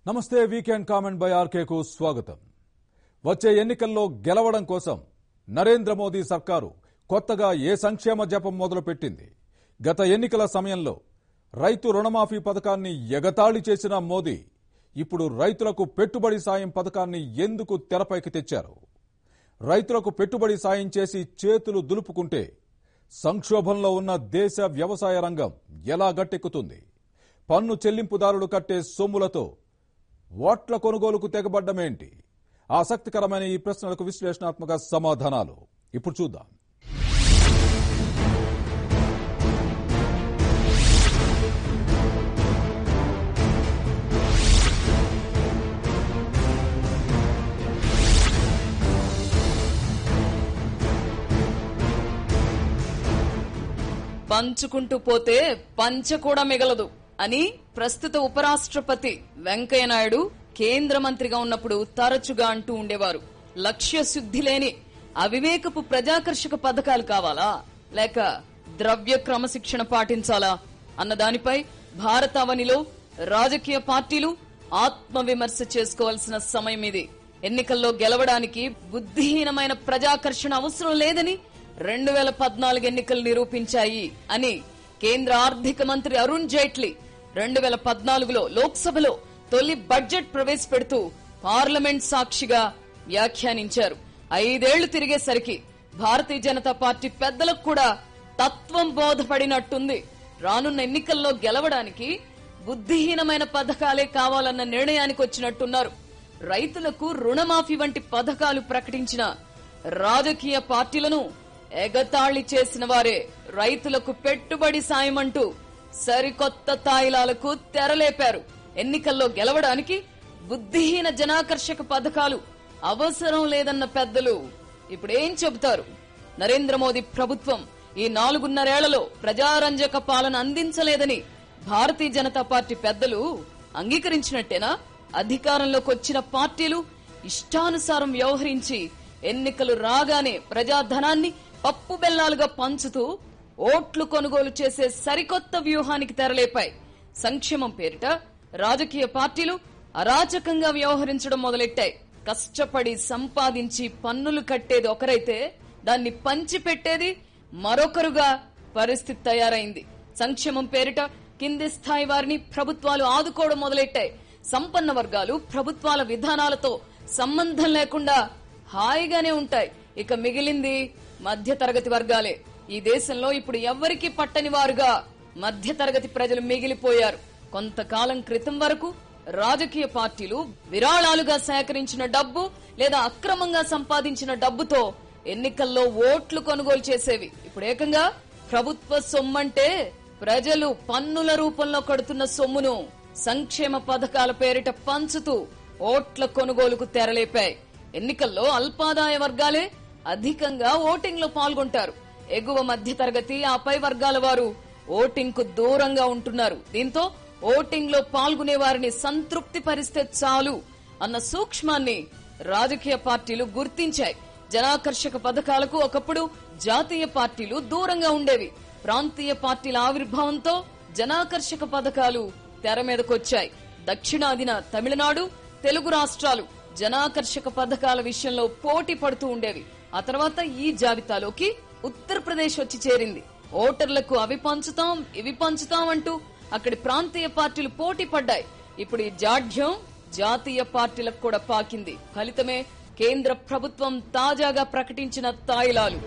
నమస్తే weekend comment by ఆర్కేకు స్వాగతం వచ్చే ఎన్నికల్లో గెలవడం కోసం నరేంద్ర మోదీ సర్కారు కొత్తగా ఏ సంక్షేమ జపం మొదలుపెట్టింది గత ఎన్నికల సమయంలో రైతు రుణమాఫీ పథకాన్ని ఎగతాళి చేసిన మోదీ ఇప్పుడు రైతులకు పెట్టుబడి సాయం పథకాన్ని ఎందుకు తెరపైకి తెచ్చారు రైతులకు పెట్టుబడి సాయం చేసి చేతులు దులుపుకుంటే సంక్షోభంలో ఉన్న దేశ వ్యవసాయ రంగం ఎలా గట్టెక్కుతుంది పన్ను చెల్లింపుదారులు కట్టే సొమ్ములతో ఓట్ల కొనుగోలుకు తెగబడ్డమేంటి ఆసక్తికరమైన ఈ ప్రశ్నలకు విశ్లేషణాత్మక సమాధానాలు ఇప్పుడు చూద్దాం పంచుకుంటూ పోతే పంచ కూడా మిగలదు అని ప్రస్తుత ఉపరాష్ట్రపతి వెంకయ్య నాయుడు కేంద్ర మంత్రిగా ఉన్నప్పుడు తరచుగా అంటూ ఉండేవారు లక్ష్య శుద్ధి లేని అవివేకపు ప్రజాకర్షక పథకాలు కావాలా లేక ద్రవ్య క్రమశిక్షణ పాటించాలా అన్న దానిపై భారత అవనిలో రాజకీయ పార్టీలు ఆత్మవిమర్శ చేసుకోవాల్సిన సమయం ఇది ఎన్నికల్లో గెలవడానికి బుద్ధిహీనమైన ప్రజాకర్షణ అవసరం లేదని రెండు వేల పద్నాలుగు ఎన్నికలు నిరూపించాయి అని కేంద్ర ఆర్థిక మంత్రి అరుణ్ జైట్లీ రెండు వేల పద్నాలుగులో లోక్సభలో తొలి బడ్జెట్ ప్రవేశపెడుతూ పార్లమెంట్ సాక్షిగా వ్యాఖ్యానించారు ఐదేళ్లు తిరిగేసరికి భారతీయ జనతా పార్టీ పెద్దలకు కూడా తత్వం బోధపడినట్టుంది రానున్న ఎన్నికల్లో గెలవడానికి బుద్ధిహీనమైన పథకాలే కావాలన్న నిర్ణయానికి వచ్చినట్టున్నారు రైతులకు రుణమాఫీ వంటి పథకాలు ప్రకటించిన రాజకీయ పార్టీలను ఎగతాళి చేసిన వారే రైతులకు పెట్టుబడి సాయం అంటూ సరికొత్త తాయిలాలకు తెరలేపారు ఎన్నికల్లో గెలవడానికి బుద్ధిహీన జనాకర్షక పథకాలు అవసరం లేదన్న పెద్దలు ఇప్పుడేం చెబుతారు నరేంద్ర మోదీ ప్రభుత్వం ఈ నాలుగున్నరేళ్లలో ప్రజారంజక పాలన అందించలేదని భారతీయ జనతా పార్టీ పెద్దలు అంగీకరించినట్టేనా అధికారంలోకి వచ్చిన పార్టీలు ఇష్టానుసారం వ్యవహరించి ఎన్నికలు రాగానే ప్రజాధనాన్ని పప్పు బెల్లాలుగా పంచుతూ ఓట్లు కొనుగోలు చేసే సరికొత్త వ్యూహానికి తెరలేపాయి సంక్షేమం పేరిట రాజకీయ పార్టీలు అరాచకంగా వ్యవహరించడం మొదలెట్టాయి కష్టపడి సంపాదించి పన్నులు కట్టేది ఒకరైతే దాన్ని పంచిపెట్టేది మరొకరుగా పరిస్థితి తయారైంది సంక్షేమం పేరిట కింది స్థాయి వారిని ప్రభుత్వాలు ఆదుకోవడం మొదలెట్టాయి సంపన్న వర్గాలు ప్రభుత్వాల విధానాలతో సంబంధం లేకుండా హాయిగానే ఉంటాయి ఇక మిగిలింది మధ్య తరగతి వర్గాలే ఈ దేశంలో ఇప్పుడు ఎవ్వరికీ పట్టని వారుగా మధ్య తరగతి ప్రజలు మిగిలిపోయారు కొంతకాలం క్రితం వరకు రాజకీయ పార్టీలు విరాళాలుగా సేకరించిన డబ్బు లేదా అక్రమంగా సంపాదించిన డబ్బుతో ఎన్నికల్లో ఓట్లు కొనుగోలు చేసేవి ఇప్పుడు ఏకంగా ప్రభుత్వ సొమ్మంటే ప్రజలు పన్నుల రూపంలో కడుతున్న సొమ్మును సంక్షేమ పథకాల పేరిట పంచుతూ ఓట్ల కొనుగోలుకు తెరలేపాయి ఎన్నికల్లో అల్పాదాయ వర్గాలే అధికంగా ఓటింగ్ లో పాల్గొంటారు ఎగువ మధ్య తరగతి ఆపై వర్గాల వారు ఓటింగ్ కు దూరంగా ఉంటున్నారు దీంతో ఓటింగ్ లో పాల్గొనే వారిని సంతృప్తి పరిస్తే చాలు అన్న సూక్ష్మాన్ని రాజకీయ పార్టీలు గుర్తించాయి జనాకర్షక పథకాలకు ఒకప్పుడు జాతీయ పార్టీలు దూరంగా ఉండేవి ప్రాంతీయ పార్టీల ఆవిర్భావంతో జనాకర్షక పథకాలు తెర మీదకొచ్చాయి దక్షిణాదిన తమిళనాడు తెలుగు రాష్ట్రాలు జనాకర్షక పథకాల విషయంలో పోటీ పడుతూ ఉండేవి ఆ తర్వాత ఈ జాబితాలోకి ఉత్తరప్రదేశ్ వచ్చి చేరింది ఓటర్లకు అవి పంచుతాం ఇవి పంచుతాం అంటూ అక్కడి ప్రాంతీయ పార్టీలు పోటీ పడ్డాయి ఇప్పుడు ఈ జాఢ్యం జాతీయ పార్టీలకు కూడా పాకింది ఫలితమే కేంద్ర ప్రభుత్వం తాజాగా ప్రకటించిన తాయిలాలు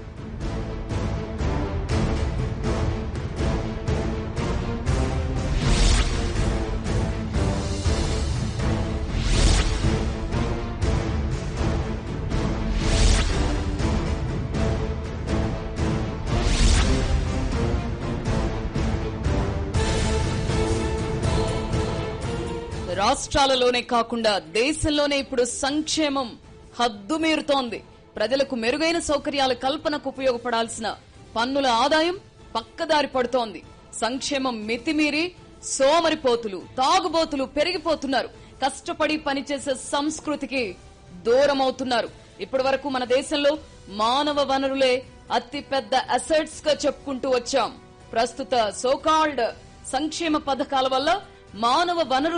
రాష్ట్రాలలోనే కాకుండా దేశంలోనే ఇప్పుడు సంక్షేమం హద్దుమీరుతోంది ప్రజలకు మెరుగైన సౌకర్యాల కల్పనకు ఉపయోగపడాల్సిన పన్నుల ఆదాయం పక్కదారి పడుతోంది సంక్షేమం మితిమీరి సోమరిపోతులు తాగుబోతులు పెరిగిపోతున్నారు కష్టపడి పనిచేసే సంస్కృతికి దూరమవుతున్నారు ఇప్పటి వరకు మన దేశంలో మానవ వనరులే అతి పెద్ద అసెట్స్ గా చెప్పుకుంటూ వచ్చాం ప్రస్తుత సోకాల్డ్ సంక్షేమ పథకాల వల్ల మానవ వనరులు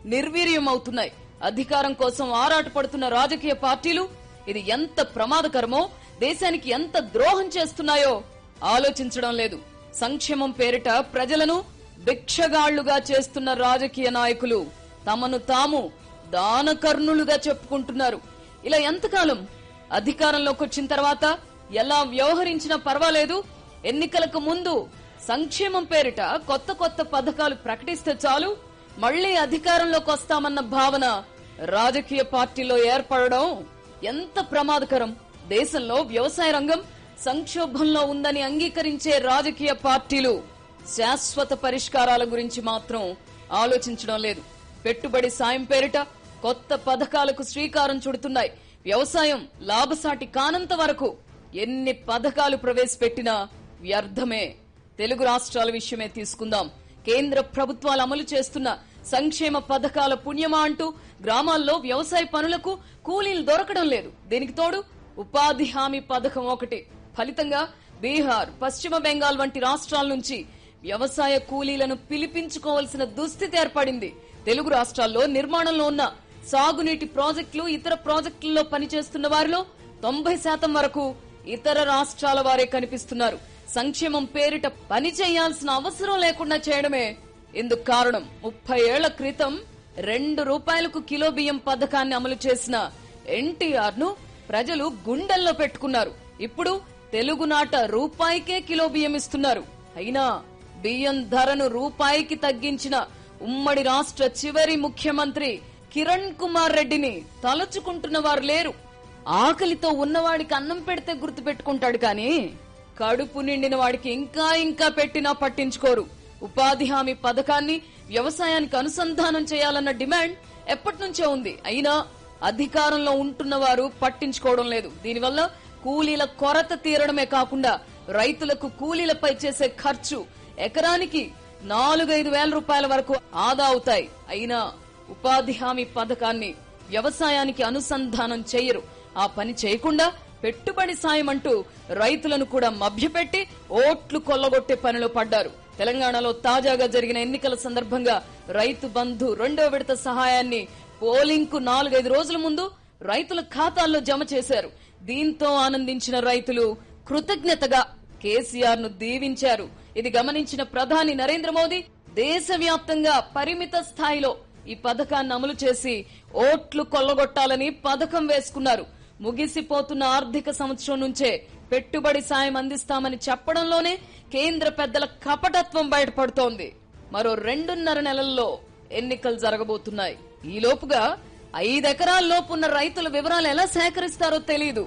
నిర్వీర్యం అవుతున్నాయి అధికారం కోసం ఆరాటపడుతున్న రాజకీయ పార్టీలు ఇది ఎంత ప్రమాదకరమో దేశానికి ఎంత ద్రోహం చేస్తున్నాయో ఆలోచించడం లేదు సంక్షేమం పేరిట ప్రజలను భిక్షగాళ్లుగా చేస్తున్న రాజకీయ నాయకులు తమను తాము దానకర్ణులుగా చెప్పుకుంటున్నారు ఇలా ఎంతకాలం అధికారంలోకి వచ్చిన తర్వాత ఎలా వ్యవహరించినా పర్వాలేదు ఎన్నికలకు ముందు సంక్షేమం పేరిట కొత్త కొత్త పథకాలు ప్రకటిస్తే చాలు మళ్లీ అధికారంలోకి వస్తామన్న భావన రాజకీయ పార్టీలో ఏర్పడడం ఎంత ప్రమాదకరం దేశంలో వ్యవసాయ రంగం సంక్షోభంలో ఉందని అంగీకరించే రాజకీయ పార్టీలు శాశ్వత పరిష్కారాల గురించి మాత్రం ఆలోచించడం లేదు పెట్టుబడి సాయం పేరిట కొత్త పథకాలకు శ్రీకారం చుడుతున్నాయి వ్యవసాయం లాభసాటి కానంత వరకు ఎన్ని పథకాలు ప్రవేశపెట్టినా వ్యర్థమే తెలుగు రాష్ట్రాల విషయమే తీసుకుందాం కేంద్ర ప్రభుత్వాలు అమలు చేస్తున్న సంక్షేమ పథకాల పుణ్యమా అంటూ గ్రామాల్లో వ్యవసాయ పనులకు కూలీలు దొరకడం లేదు దీనికి తోడు ఉపాధి హామీ పథకం ఒకటి ఫలితంగా బీహార్ పశ్చిమ బెంగాల్ వంటి రాష్ట్రాల నుంచి వ్యవసాయ కూలీలను పిలిపించుకోవాల్సిన దుస్థితి ఏర్పడింది తెలుగు రాష్ట్రాల్లో నిర్మాణంలో ఉన్న సాగునీటి ప్రాజెక్టులు ఇతర ప్రాజెక్టుల్లో పనిచేస్తున్న వారిలో తొంభై శాతం వరకు ఇతర రాష్ట్రాల వారే కనిపిస్తున్నారు సంక్షేమం పేరిట పని చేయాల్సిన అవసరం లేకుండా చేయడమే ఇందుకు కారణం ముప్పై ఏళ్ల క్రితం రెండు రూపాయలకు కిలో బియ్యం పథకాన్ని అమలు చేసిన ఎన్టీఆర్ ను ప్రజలు గుండెల్లో పెట్టుకున్నారు ఇప్పుడు తెలుగునాట రూపాయికే కిలో బియ్యం ఇస్తున్నారు అయినా బియ్యం ధరను రూపాయికి తగ్గించిన ఉమ్మడి రాష్ట్ర చివరి ముఖ్యమంత్రి కిరణ్ కుమార్ రెడ్డిని తలుచుకుంటున్న వారు లేరు ఆకలితో ఉన్నవాడికి అన్నం పెడితే గుర్తు పెట్టుకుంటాడు కానీ కడుపు నిండిన వాడికి ఇంకా ఇంకా పెట్టినా పట్టించుకోరు ఉపాధి హామీ పథకాన్ని వ్యవసాయానికి అనుసంధానం చేయాలన్న డిమాండ్ ఎప్పటి నుంచే ఉంది అయినా అధికారంలో ఉంటున్న వారు పట్టించుకోవడం లేదు దీనివల్ల కూలీల కొరత తీరడమే కాకుండా రైతులకు కూలీలపై చేసే ఖర్చు ఎకరానికి నాలుగైదు వేల రూపాయల వరకు ఆదా అవుతాయి అయినా ఉపాధి హామీ పథకాన్ని వ్యవసాయానికి అనుసంధానం చేయరు ఆ పని చేయకుండా పెట్టుబడి సాయం అంటూ రైతులను కూడా మభ్యపెట్టి ఓట్లు కొల్లగొట్టే పనిలో పడ్డారు తెలంగాణలో తాజాగా జరిగిన ఎన్నికల సందర్భంగా రైతు బంధు రెండో విడత సహాయాన్ని పోలింగ్ కు నాలుగైదు రోజుల ముందు రైతుల ఖాతాల్లో జమ చేశారు దీంతో ఆనందించిన రైతులు కృతజ్ఞతగా కేసీఆర్ ను దీవించారు ఇది గమనించిన ప్రధాని నరేంద్ర మోదీ దేశవ్యాప్తంగా పరిమిత స్థాయిలో ఈ పథకాన్ని అమలు చేసి ఓట్లు కొల్లగొట్టాలని పథకం వేసుకున్నారు ముగిసిపోతున్న ఆర్థిక సంవత్సరం నుంచే పెట్టుబడి సాయం అందిస్తామని చెప్పడంలోనే కేంద్ర పెద్దల కపటత్వం బయటపడుతోంది మరో రెండున్నర నెలల్లో ఎన్నికలు జరగబోతున్నాయి ఈ లోపుగా ఐదెకరాల లోపు ఉన్న రైతుల వివరాలు ఎలా సేకరిస్తారో తెలియదు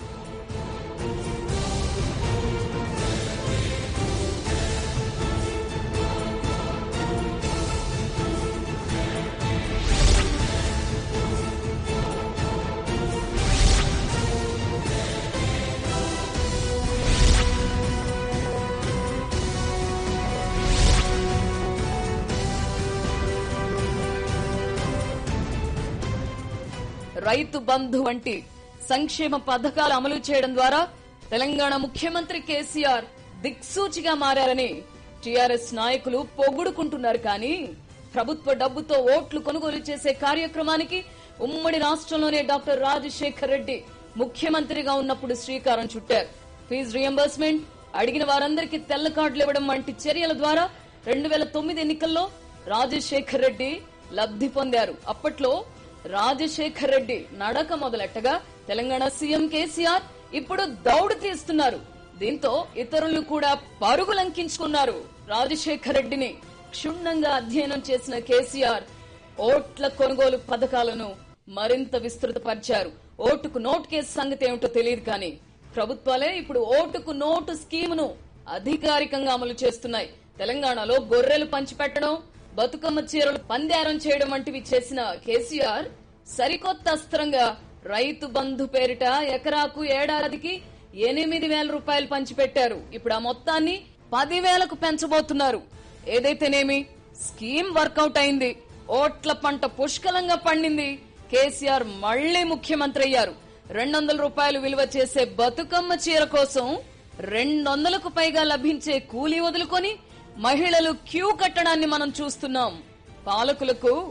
రైతు బంధు వంటి సంక్షేమ పథకాలు అమలు చేయడం ద్వారా తెలంగాణ ముఖ్యమంత్రి కేసీఆర్ దిక్సూచిగా మారారని టీఆర్ఎస్ నాయకులు పొగుడుకుంటున్నారు కానీ ప్రభుత్వ డబ్బుతో ఓట్లు కొనుగోలు చేసే కార్యక్రమానికి ఉమ్మడి రాష్ట్రంలోనే డాక్టర్ రాజశేఖర్ రెడ్డి ముఖ్యమంత్రిగా ఉన్నప్పుడు శ్రీకారం చుట్టారు ఫీజు రియంబర్స్మెంట్ అడిగిన వారందరికీ తెల్ల కార్డులు ఇవ్వడం వంటి చర్యల ద్వారా రెండు వేల తొమ్మిది ఎన్నికల్లో రాజశేఖర్ రెడ్డి లబ్ధి పొందారు అప్పట్లో రాజశేఖర్ రెడ్డి నడక మొదలెట్టగా తెలంగాణ సీఎం కేసీఆర్ ఇప్పుడు దౌడు తీస్తున్నారు దీంతో ఇతరులు కూడా పరుగులంకించుకున్నారు రాజశేఖర్ రెడ్డిని క్షుణ్ణంగా అధ్యయనం చేసిన కేసీఆర్ ఓట్ల కొనుగోలు పథకాలను మరింత విస్తృతపరిచారు ఓటుకు నోటు కేసు సంగతి ఏమిటో తెలియదు కానీ ప్రభుత్వాలే ఇప్పుడు ఓటుకు నోటు స్కీమును అధికారికంగా అమలు చేస్తున్నాయి తెలంగాణలో గొర్రెలు పంచిపెట్టడం బతుకమ్మ చీరలు పందేరం చేయడం వంటివి చేసిన కేసీఆర్ సరికొత్త అస్త్రంగా రైతు బంధు పేరిట ఎకరాకు ఏడాదికి ఎనిమిది వేల రూపాయలు పంచిపెట్టారు ఇప్పుడు ఆ మొత్తాన్ని పదివేలకు పెంచబోతున్నారు ఏదైతేనేమి స్కీమ్ వర్కౌట్ అయింది ఓట్ల పంట పుష్కలంగా పండింది కేసీఆర్ మళ్లీ ముఖ్యమంత్రి అయ్యారు రెండు వందల రూపాయలు విలువ చేసే బతుకమ్మ చీర కోసం రెండు వందలకు పైగా లభించే కూలీ వదులుకొని మహిళలు క్యూ కట్టడాన్ని మనం చూస్తున్నాం పాలకులకు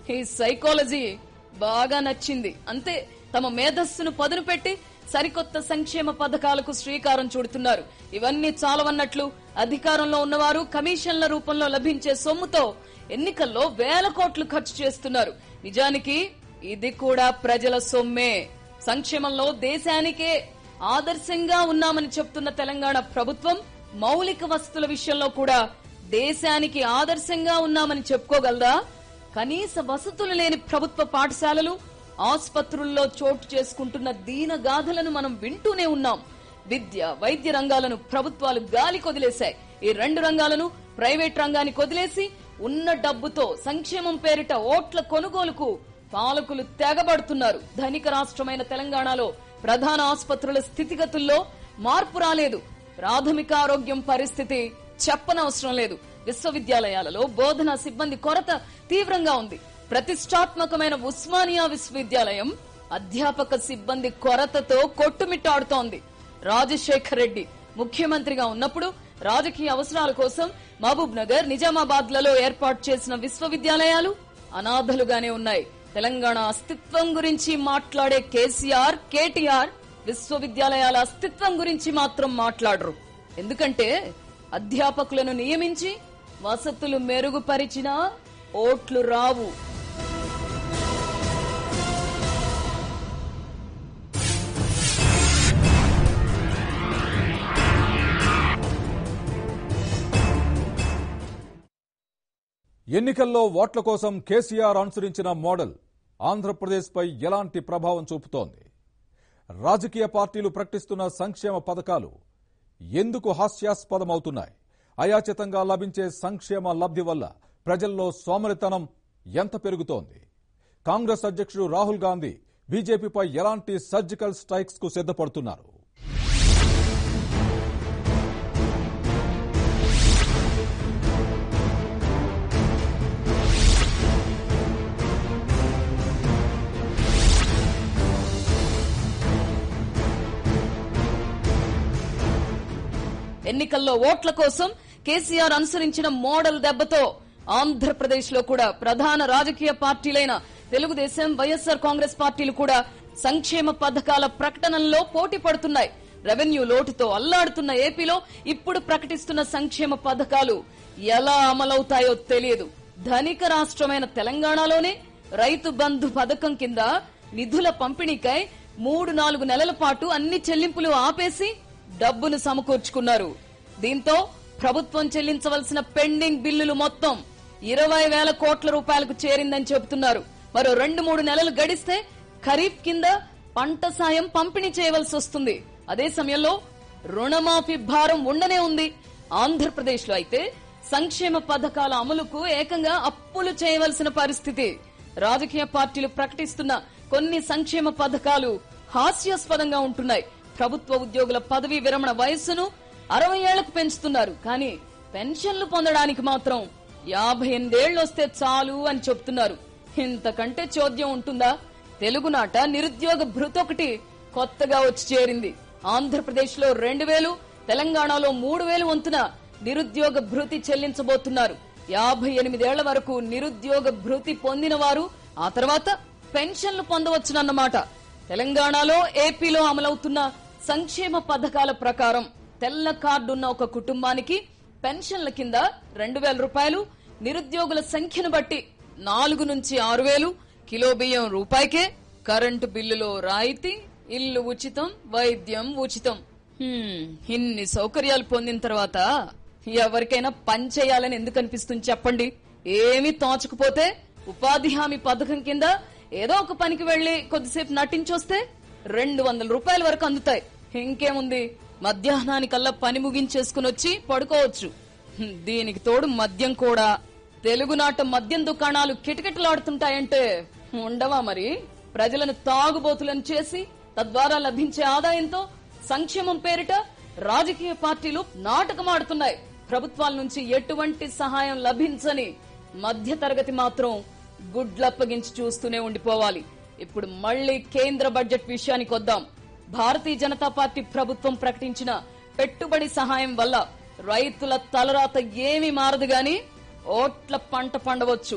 ఈ సైకాలజీ బాగా నచ్చింది అంతే తమ మేధస్సును పదును పెట్టి సరికొత్త సంక్షేమ పథకాలకు శ్రీకారం చుడుతున్నారు ఇవన్నీ చాలవన్నట్లు అధికారంలో ఉన్నవారు కమిషన్ల రూపంలో లభించే సొమ్ముతో ఎన్నికల్లో వేల కోట్లు ఖర్చు చేస్తున్నారు నిజానికి ఇది కూడా ప్రజల సొమ్మే సంక్షేమంలో దేశానికే ఆదర్శంగా ఉన్నామని చెప్తున్న తెలంగాణ ప్రభుత్వం మౌలిక వస్తుల విషయంలో కూడా దేశానికి ఆదర్శంగా ఉన్నామని చెప్పుకోగలదా కనీస వసతులు లేని ప్రభుత్వ పాఠశాలలు ఆసుపత్రుల్లో చోటు చేసుకుంటున్న దీన గాథలను మనం వింటూనే ఉన్నాం విద్య వైద్య రంగాలను ప్రభుత్వాలు గాలి కొదిలేశాయి ఈ రెండు రంగాలను ప్రైవేట్ రంగానికి వదిలేసి ఉన్న డబ్బుతో సంక్షేమం పేరిట ఓట్ల కొనుగోలుకు పాలకులు తెగబడుతున్నారు ధనిక రాష్ట్రమైన తెలంగాణలో ప్రధాన ఆసుపత్రుల స్థితిగతుల్లో మార్పు రాలేదు ప్రాథమిక ఆరోగ్యం పరిస్థితి చెప్పనవసరం లేదు విశ్వవిద్యాలయాలలో బోధనా సిబ్బంది కొరత తీవ్రంగా ఉంది ప్రతిష్టాత్మకమైన ఉస్మానియా విశ్వవిద్యాలయం అధ్యాపక సిబ్బంది కొరతతో కొట్టుమిట్టాడుతోంది రాజశేఖర్ రెడ్డి ముఖ్యమంత్రిగా ఉన్నప్పుడు రాజకీయ అవసరాల కోసం మహబూబ్ నగర్ నిజామాబాద్ లలో ఏర్పాటు చేసిన విశ్వవిద్యాలయాలు అనాథలుగానే ఉన్నాయి తెలంగాణ అస్తిత్వం గురించి మాట్లాడే కేసీఆర్ కేటీఆర్ విశ్వవిద్యాలయాల అస్తిత్వం గురించి మాత్రం మాట్లాడరు ఎందుకంటే అధ్యాపకులను నియమించి వసతులు మెరుగుపరిచినా ఓట్లు రావు ఎన్నికల్లో ఓట్ల కోసం కేసీఆర్ అనుసరించిన మోడల్ ఆంధ్రప్రదేశ్పై ఎలాంటి ప్రభావం చూపుతోంది రాజకీయ పార్టీలు ప్రకటిస్తున్న సంక్షేమ పథకాలు ఎందుకు హాస్యాస్పదమవుతున్నాయి అయాచితంగా లభించే సంక్షేమ లబ్ధి వల్ల ప్రజల్లో సోమరితనం ఎంత పెరుగుతోంది కాంగ్రెస్ అధ్యక్షుడు రాహుల్ గాంధీ బీజేపీపై ఎలాంటి సర్జికల్ స్ట్రైక్స్ కు సిద్ధపడుతున్నారు ఎన్నికల్లో ఓట్ల కోసం కేసీఆర్ అనుసరించిన మోడల్ దెబ్బతో ఆంధ్రప్రదేశ్ లో కూడా ప్రధాన రాజకీయ పార్టీలైన తెలుగుదేశం వైఎస్ఆర్ కాంగ్రెస్ పార్టీలు కూడా సంక్షేమ పథకాల ప్రకటనల్లో పోటీ పడుతున్నాయి రెవెన్యూ లోటుతో అల్లాడుతున్న ఏపీలో ఇప్పుడు ప్రకటిస్తున్న సంక్షేమ పథకాలు ఎలా అమలవుతాయో తెలియదు ధనిక రాష్ట్రమైన తెలంగాణలోనే రైతు బంధు పథకం కింద నిధుల పంపిణీకై మూడు నాలుగు నెలల పాటు అన్ని చెల్లింపులు ఆపేసి డబ్బును సమకూర్చుకున్నారు దీంతో ప్రభుత్వం చెల్లించవలసిన పెండింగ్ బిల్లులు మొత్తం ఇరవై వేల కోట్ల రూపాయలకు చేరిందని చెబుతున్నారు మరో రెండు మూడు నెలలు గడిస్తే ఖరీఫ్ కింద పంట సాయం పంపిణీ చేయవలసి వస్తుంది అదే సమయంలో రుణమాఫీ భారం ఉండనే ఉంది ఆంధ్రప్రదేశ్ లో అయితే సంక్షేమ పథకాల అమలుకు ఏకంగా అప్పులు చేయవలసిన పరిస్థితి రాజకీయ పార్టీలు ప్రకటిస్తున్న కొన్ని సంక్షేమ పథకాలు హాస్యాస్పదంగా ఉంటున్నాయి ప్రభుత్వ ఉద్యోగుల పదవీ విరమణ వయస్సును అరవై ఏళ్లకు పెంచుతున్నారు కానీ పెన్షన్లు పొందడానికి మాత్రం యాభై ఎనిమిదేళ్లు వస్తే చాలు అని చెప్తున్నారు ఇంతకంటే చోద్యం ఉంటుందా తెలుగునాట నిరుద్యోగ భృతి ఒకటి కొత్తగా వచ్చి చేరింది ఆంధ్రప్రదేశ్ లో రెండు వేలు తెలంగాణలో మూడు వేలు వంతున నిరుద్యోగ భృతి చెల్లించబోతున్నారు యాభై ఎనిమిదేళ్ల వరకు నిరుద్యోగ భృతి పొందిన వారు ఆ తర్వాత పెన్షన్లు పొందవచ్చునన్నమాట తెలంగాణలో ఏపీలో అమలవుతున్న సంక్షేమ పథకాల ప్రకారం తెల్ల కార్డున్న ఒక కుటుంబానికి పెన్షన్ల కింద రెండు వేల రూపాయలు నిరుద్యోగుల సంఖ్యను బట్టి నాలుగు నుంచి ఆరు వేలు కిలో బియ్యం రూపాయికే కరెంటు బిల్లులో రాయితీ ఇల్లు ఉచితం వైద్యం ఉచితం హ్మ్, ఇన్ని సౌకర్యాలు పొందిన తర్వాత ఎవరికైనా పని చేయాలని ఎందుకు అనిపిస్తుంది చెప్పండి ఏమీ తోచకపోతే ఉపాధి హామీ పథకం కింద ఏదో ఒక పనికి వెళ్లి కొద్దిసేపు నటించొస్తే రెండు వందల రూపాయల వరకు అందుతాయి ఇంకేముంది మధ్యాహ్నానికల్లా పని ముగించేసుకుని వచ్చి పడుకోవచ్చు హ్మ్, దీనికి తోడు మద్యం కూడా తెలుగునాట మద్యం దుకాణాలు కిటకిటలాడుతుంటాయంటే ఉండవా మరి ప్రజలను తాగుబోతులను చేసి తద్వారా లభించే ఆదాయంతో సంక్షేమం పేరిట రాజకీయ పార్టీలు నాటకమాడుతున్నాయి ప్రభుత్వాల నుంచి ఎటువంటి సహాయం లభించని మధ్య తరగతి మాత్రం గుడ్లప్పగించి చూస్తూనే ఉండిపోవాలి ఇప్పుడు మళ్లీ కేంద్ర బడ్జెట్ విషయానికి వద్దాం భారతీయ జనతా పార్టీ ప్రభుత్వం ప్రకటించిన పెట్టుబడి సహాయం వల్ల రైతుల తలరాత ఏమీ మారదు గాని ఓట్ల పంట పండవచ్చు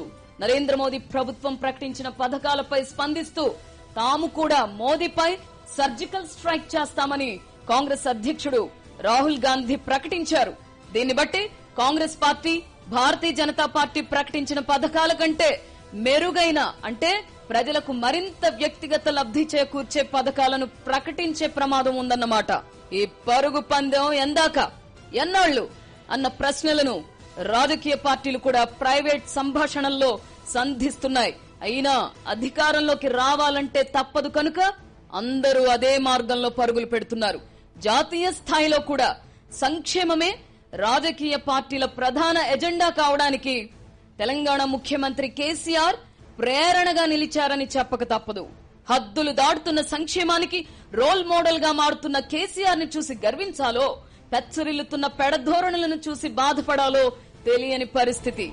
నరేంద్ర మోదీ ప్రభుత్వం ప్రకటించిన పథకాలపై స్పందిస్తూ తాము కూడా మోదీపై సర్జికల్ స్ట్రైక్ చేస్తామని కాంగ్రెస్ అధ్యక్షుడు రాహుల్ గాంధీ ప్రకటించారు దీన్ని బట్టి కాంగ్రెస్ పార్టీ భారతీయ జనతా పార్టీ ప్రకటించిన పథకాల కంటే మెరుగైన అంటే ప్రజలకు మరింత వ్యక్తిగత లబ్ధి చేకూర్చే పథకాలను ప్రకటించే ప్రమాదం ఉందన్నమాట ఈ పరుగు పందెం ఎందాక ఎన్నాళ్లు అన్న ప్రశ్నలను రాజకీయ పార్టీలు కూడా ప్రైవేట్ సంభాషణల్లో సంధిస్తున్నాయి అయినా అధికారంలోకి రావాలంటే తప్పదు కనుక అందరూ అదే మార్గంలో పరుగులు పెడుతున్నారు జాతీయ స్థాయిలో కూడా సంక్షేమమే రాజకీయ పార్టీల ప్రధాన ఎజెండా కావడానికి తెలంగాణ ముఖ్యమంత్రి కేసీఆర్ ప్రేరణగా నిలిచారని చెప్పక తప్పదు హద్దులు దాటుతున్న సంక్షేమానికి రోల్ మోడల్ గా మారుతున్న కేసీఆర్ ని చూసి గర్వించాలో పెచ్చరిల్లుతున్న పెడధోరణులను చూసి బాధపడాలో తెలియని పరిస్థితి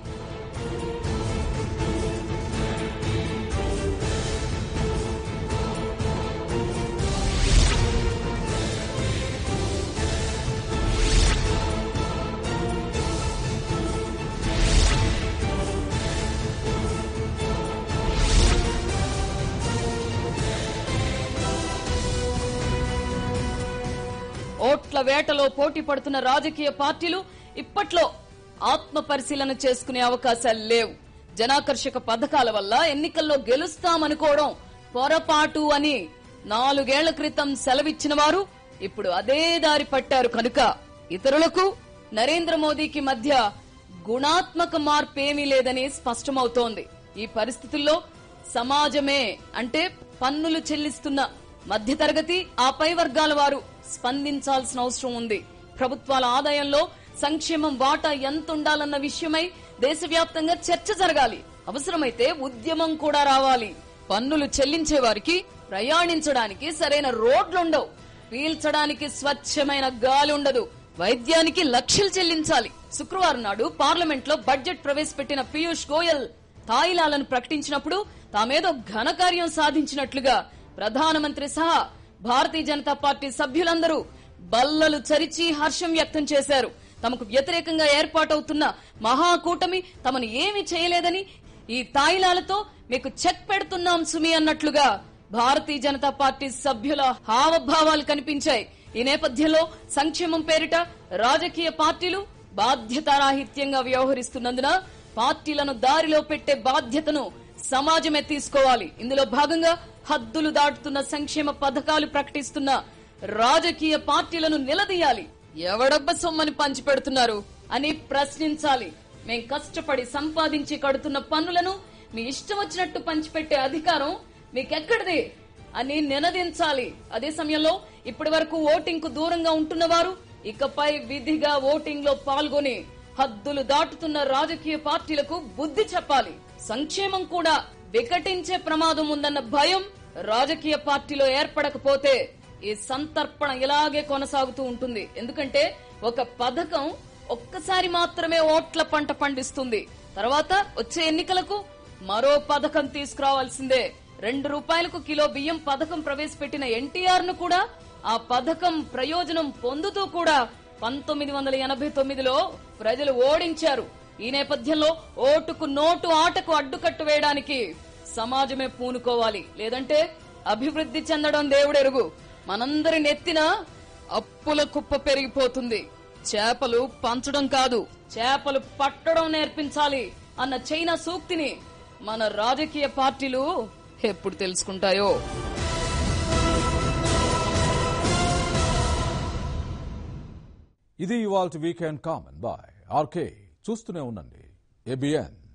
ఓట్ల వేటలో పోటీ పడుతున్న రాజకీయ పార్టీలు ఇప్పట్లో ఆత్మ పరిశీలన చేసుకునే అవకాశాలు లేవు జనాకర్షక పథకాల వల్ల ఎన్నికల్లో గెలుస్తామనుకోవడం పొరపాటు అని నాలుగేళ్ల క్రితం సెలవిచ్చిన వారు ఇప్పుడు అదే దారి పట్టారు కనుక ఇతరులకు నరేంద్ర మోదీకి మధ్య గుణాత్మక మార్పేమీ లేదని స్పష్టమవుతోంది ఈ పరిస్థితుల్లో సమాజమే అంటే పన్నులు చెల్లిస్తున్న మధ్యతరగతి ఆ పై వర్గాల వారు స్పందించాల్సిన అవసరం ఉంది ప్రభుత్వాల ఆదాయంలో సంక్షేమం వాటా ఎంత ఉండాలన్న విషయమై దేశవ్యాప్తంగా చర్చ జరగాలి అవసరమైతే ఉద్యమం కూడా రావాలి పన్నులు చెల్లించే వారికి ప్రయాణించడానికి సరైన రోడ్లుండవు పీల్చడానికి స్వచ్ఛమైన గాలి ఉండదు వైద్యానికి లక్షలు చెల్లించాలి శుక్రవారం నాడు పార్లమెంట్ లో బడ్జెట్ ప్రవేశపెట్టిన పీయూష్ గోయల్ తాయిలాలను ప్రకటించినప్పుడు తామేదో ఘనకార్యం సాధించినట్లుగా ప్రధానమంత్రి సహా భారతీయ జనతా పార్టీ సభ్యులందరూ బల్లలు చరిచి హర్షం వ్యక్తం చేశారు తమకు వ్యతిరేకంగా ఏర్పాటవుతున్న మహాకూటమి తమను ఏమీ చేయలేదని ఈ తాయిలాలతో మీకు చెక్ పెడుతున్నాం సుమి అన్నట్లుగా భారతీయ జనతా పార్టీ సభ్యుల హావభావాలు కనిపించాయి ఈ నేపథ్యంలో సంక్షేమం పేరిట రాజకీయ పార్టీలు బాధ్యతారాహిత్యంగా వ్యవహరిస్తున్నందున పార్టీలను దారిలో పెట్టే బాధ్యతను సమాజమే తీసుకోవాలి ఇందులో భాగంగా హద్దులు దాటుతున్న సంక్షేమ పథకాలు ప్రకటిస్తున్న రాజకీయ పార్టీలను నిలదీయాలి ఎవడబ్బ సొమ్మని పంచి పెడుతున్నారు అని ప్రశ్నించాలి మేం కష్టపడి సంపాదించి కడుతున్న పన్నులను మీ ఇష్టం వచ్చినట్టు పంచిపెట్టే అధికారం మీకెక్కడిది అని నినదించాలి అదే సమయంలో ఇప్పటి వరకు ఓటింగ్ కు దూరంగా ఉంటున్న వారు ఇకపై విధిగా ఓటింగ్ లో పాల్గొని హద్దులు దాటుతున్న రాజకీయ పార్టీలకు బుద్ధి చెప్పాలి సంక్షేమం కూడా వికటించే ప్రమాదం ఉందన్న భయం రాజకీయ పార్టీలో ఏర్పడకపోతే ఈ సంతర్పణ ఇలాగే కొనసాగుతూ ఉంటుంది ఎందుకంటే ఒక పథకం ఒక్కసారి మాత్రమే ఓట్ల పంట పండిస్తుంది తర్వాత వచ్చే ఎన్నికలకు మరో పథకం తీసుకురావాల్సిందే రెండు రూపాయలకు కిలో బియ్యం పథకం ప్రవేశపెట్టిన ఎన్టీఆర్ ను కూడా ఆ పథకం ప్రయోజనం పొందుతూ కూడా పంతొమ్మిది వందల ఎనభై తొమ్మిదిలో ప్రజలు ఓడించారు ఈ నేపథ్యంలో ఓటుకు నోటు ఆటకు అడ్డుకట్టు వేయడానికి సమాజమే పూనుకోవాలి లేదంటే అభివృద్ధి చెందడం దేవుడెరుగు మనందరి నెత్తిన అప్పుల కుప్ప పెరిగిపోతుంది చేపలు పంచడం కాదు చేపలు పట్టడం నేర్పించాలి అన్న చైనా సూక్తిని మన రాజకీయ పార్టీలు ఎప్పుడు తెలుసుకుంటాయో ఇది ఇవాల్టి వీకెండ్ కామన్ బాయ్ ఆర్కే చూస్తూనే ఉండండి ఏబిఎన్